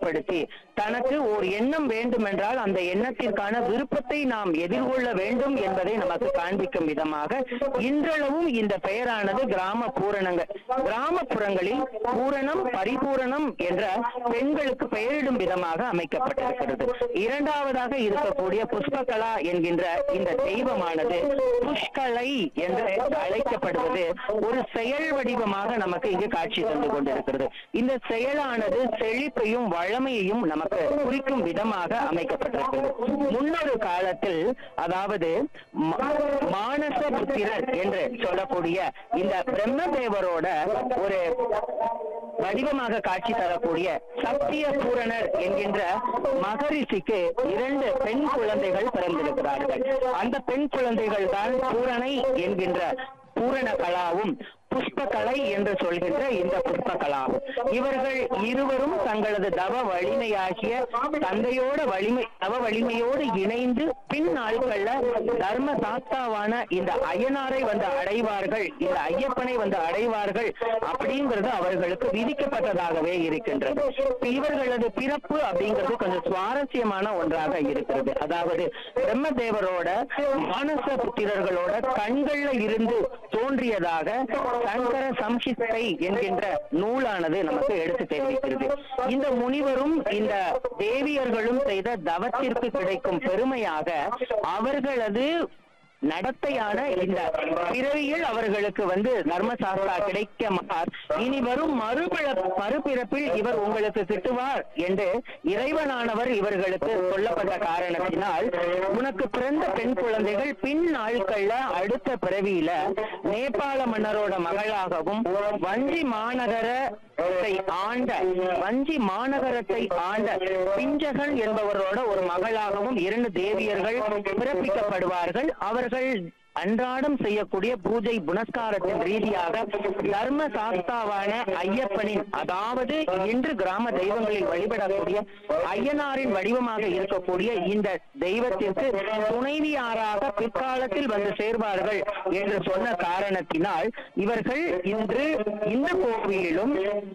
செயல்படுத்தி தனக்கு ஒரு எண்ணம் வேண்டும் என்றால் அந்த எண்ணத்திற்கான விருப்பத்தை நாம் எதிர்கொள்ள வேண்டும் என்பதை நமக்கு காண்பிக்கும் விதமாக இன்றளவும் இந்த பெயரானது கிராம பூரணங்கள் கிராமப்புறங்களில் பூரணம் பரிபூரணம் என்ற பெண்களுக்கு பெயரிடும் விதமாக அமைக்கப்பட்டிருக்கிறது இரண்டாவதாக இருக்கக்கூடிய புஷ்பகலா என்கின்ற இந்த தெய்வமானது புஷ்கலை என்று அழைக்கப்படுவது ஒரு செயல் வடிவமாக நமக்கு இங்கு காட்சி தந்து கொண்டிருக்கிறது இந்த செயலானது செழிப்பையும் வளமையையும் நமக்கு குறிக்கும் விதமாக அமைக்கப்பட்டிருக்கிறது முன்னொரு காலத்தில் அதாவது ம- மானச புத்திரர் என்று சொல்லக்கூடிய இந்த பிரம்மதேவரோட ஒரு வடிவமாக காட்சி தரக்கூடிய சத்திய பூரணர் என்கின்ற மகரிஷிக்கு இரண்டு பெண் குழந்தைகள் பிறந்திருக்கிறார்கள் அந்த பெண் குழந்தைகள் தான் பூரணை என்கின்ற பூரண கலாவும் புஷ்பகலை என்று சொல்கின்ற இந்த புஷ்பகலாவும் இவர்கள் இருவரும் தங்களது தவ வலிமையாகிய தந்தையோட வலிமை தவ வலிமையோடு இணைந்து பின் நாட்கள்ல தர்ம சாஸ்தாவான இந்த ஐயனாரை வந்து அடைவார்கள் இந்த ஐயப்பனை வந்து அடைவார்கள் அப்படிங்கிறது அவர்களுக்கு விதிக்கப்பட்டதாகவே இருக்கின்றது இவர்களது பிறப்பு அப்படிங்கிறது கொஞ்சம் சுவாரஸ்யமான ஒன்றாக இருக்கிறது அதாவது பிரம்மதேவரோட மானச புத்திரர்களோட கண்கள்ல இருந்து தோன்றியதாக சங்கர சம்ஹித்தை என்கின்ற நூலானது நமக்கு எடுத்து தெரிவிக்கிறது இந்த முனிவரும் இந்த தேவியர்களும் செய்த தவத்திற்கு கிடைக்கும் பெருமையாக அவர்களது நடத்தையான இந்த பிறவியில் அவர்களுக்கு வந்து தர்மசாஸ்திரா கிடைக்க மாட்டார் இனி வரும் மறுபிழ மறுபிறப்பில் இவர் உங்களுக்கு கிட்டுவார் என்று இறைவனானவர் இவர்களுக்கு சொல்லப்பட்ட காரணத்தினால் உனக்கு பிறந்த பெண் குழந்தைகள் பின் நாட்கள்ல அடுத்த பிறவியில நேபாள மன்னரோட மகளாகவும் வஞ்சி மாநகரத்தை ஆண்ட வஞ்சி மாநகரத்தை ஆண்ட பிஞ்சகன் என்பவரோட ஒரு மகளாகவும் இரண்டு தேவியர்கள் பிறப்பிக்கப்படுவார்கள் அவர்கள் அன்றாடம் செய்யக்கூடிய பூஜை புனஸ்காரத்தின் ரீதியாக தர்ம சாஸ்தாவான ஐயப்பனின் அதாவது இன்று கிராம தெய்வங்களில் வழிபடக்கூடிய ஐயனாரின் வடிவமாக இருக்கக்கூடிய இந்த தெய்வத்திற்கு துணைவியாராக பிற்காலத்தில் வந்து சேர்வார்கள் என்று சொன்ன காரணத்தினால் இவர்கள் இன்று இந்த கோவிலிலும்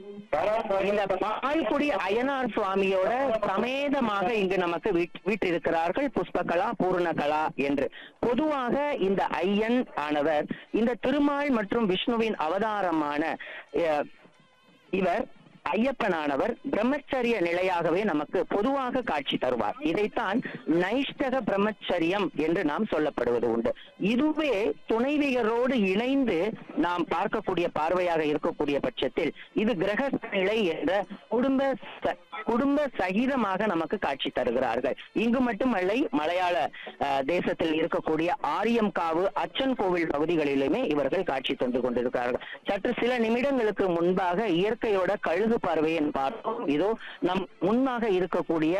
இந்த பால்குடி அய்யனார் சுவாமியோட சமேதமாக இங்கு நமக்கு வீட்- வீற்றிருக்கிறார்கள் புஷ்பகலா பூர்ணகலா என்று பொதுவாக இந்த ஐயன் ஆனவர் இந்த திருமால் மற்றும் விஷ்ணுவின் அவதாரமான அஹ், இவர் ஐயப்பனானவர் பிரம்மச்சரிய நிலையாகவே நமக்கு பொதுவாக காட்சி தருவார் இதைத்தான் நைஷ்டக பிரம்மச்சரியம் என்று நாம் சொல்லப்படுவது உண்டு இதுவே துணைவியரோடு இணைந்து நாம் பார்க்கக்கூடிய பார்வையாக இருக்கக்கூடிய பட்சத்தில் இது கிரகஸ்த நிலை என்ற குடும்ப ச- குடும்ப சகிதமாக நமக்கு காட்சி தருகிறார்கள் இங்கு மட்டுமல்ல மலையாள அஹ், தேசத்தில் இருக்கக்கூடிய ஆரியம்காவு அச்சன் கோவில் பகுதிகளிலுமே இவர்கள் காட்சி தந்து கொண்டிருக்கிறார்கள் சற்று சில நிமிடங்களுக்கு முன்பாக இயற்கையோட கழுகு பார்வையை பார்த்தோம் இதோ நம் முன்னாக இருக்கக்கூடிய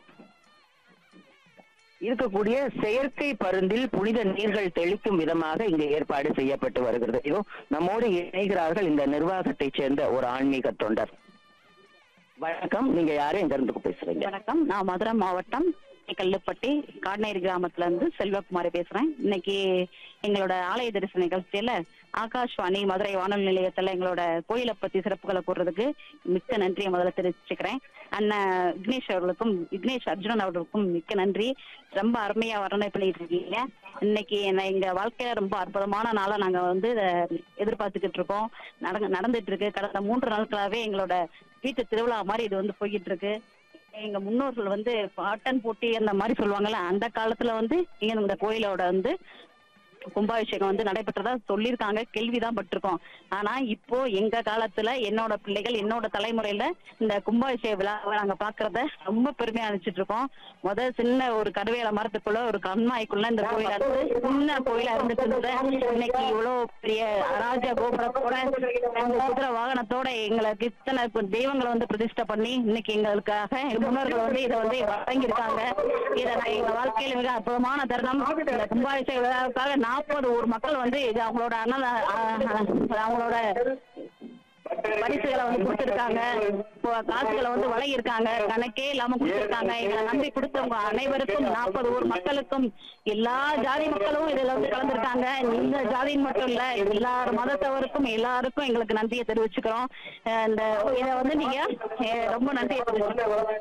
இருக்கக்கூடிய செயற்கை பருந்தில் புனித நீர்கள் தெளிக்கும் விதமாக இங்கு ஏற்பாடு செய்யப்பட்டு வருகிறது இதோ நம்மோடு இணைகிறார்கள் இந்த நிர்வாகத்தைச் சேர்ந்த ஒரு ஆன்மீக தொண்டர் வணக்கம் நீங்க யாரு எங்க இருந்து பேசுறீங்க வணக்கம் நான் மதுரை மாவட்டம் கல்லுப்பட்டி காட்நேரி கிராமத்துல இருந்து செல்வகுமாரி பேசுறேன் இன்னைக்கு எங்களோட ஆலய தரிசன நிகழ்ச்சியில ஆகாஷ்வாணி மதுரை வானொலி நிலையத்துல எங்களோட கோயிலை பத்தி சிறப்புகளை கூறுறதுக்கு மிக்க நன்றியை முதல்ல தெரிவிச்சுக்கிறேன் அண்ணன் விக்னேஷ் அவர்களுக்கும் விக்னேஷ் அர்ஜுனன் அவர்களுக்கும் மிக்க நன்றி ரொம்ப அருமையா வர்ணனை பண்ணிட்டு இருக்கீங்க இன்னைக்கு என்ன எங்க வாழ்க்கையில ரொம்ப அற்புதமான நாளா நாங்க வந்து இத எதிர்பார்த்துக்கிட்டு இருக்கோம் நடங்க நடந்துட்டு இருக்கு கடந்த மூன்று நாட்களாவே எங்களோட வீட்டு திருவிழா மாதிரி இது வந்து போய்கிட்டு இருக்கு எங்க முன்னோர்கள் வந்து பாட்டன் போட்டி அந்த மாதிரி சொல்லுவாங்கல்ல அந்த காலத்துல வந்து இங்க இந்த கோயிலோட வந்து கும்பாபிஷேகம் வந்து நடைபெற்றதா சொல்லியிருக்காங்க கேள்விதான் பட்டிருக்கோம் ஆனா இப்போ எங்க காலத்துல என்னோட பிள்ளைகள் என்னோட தலைமுறையில இந்த கும்பாபிஷேக விழாவை நாங்க பாக்குறத ரொம்ப பெருமையா நினைச்சிட்டு இருக்கோம் முத சின்ன ஒரு கருவேல மரத்துக்குள்ள ஒரு கண்மாய்க்குள்ள இந்த கோயில இருந்து சின்ன கோயிலா இருந்துட்டு இருந்தது இன்னைக்கு இவ்வளவு பெரிய ராஜ கோபுரத்தோட அந்த குதிரை வாகனத்தோட எங்களுக்கு இத்தனை கு- தெய்வங்களை வந்து பிரதிஷ்டை பண்ணி இன்னைக்கு எங்களுக்காக எங்க முன்னோர்கள் வந்து இதை வந்து வழங்கியிருக்காங்க இதை நான் எங்க வாழ்க்கையில மிக அற்புதமான தருணம் இந்த கும்பாபிஷேக விழாவுக்காக நாற்பது ஊர் மக்கள் வந்து இது அவங்களோட அண்ணன் அவங்களோட பரிசுகளை வந்து கொடுத்திருக்காங்க இப்போ காசுகளை வந்து வழங்கியிருக்காங்க கணக்கே இல்லாம கொடுத்திருக்காங்க எங்களை நம்பி கொடுத்தவங்க அனைவருக்கும் நாற்பது ஊர் மக்களுக்கும் எல்லா ஜாதி மக்களும் இதுல வந்து கலந்துருக்காங்க இந்த ஜாதியின் மட்டும் இல்ல எல்லா மதத்தவருக்கும் எல்லாருக்கும் எங்களுக்கு நன்றியை தெரிவிச்சுக்கிறோம் அஹ் இந்த இதை வந்து நீங்க அஹ் ரொம்ப நன்றியை தெரிவிச்சுக்கிறோம்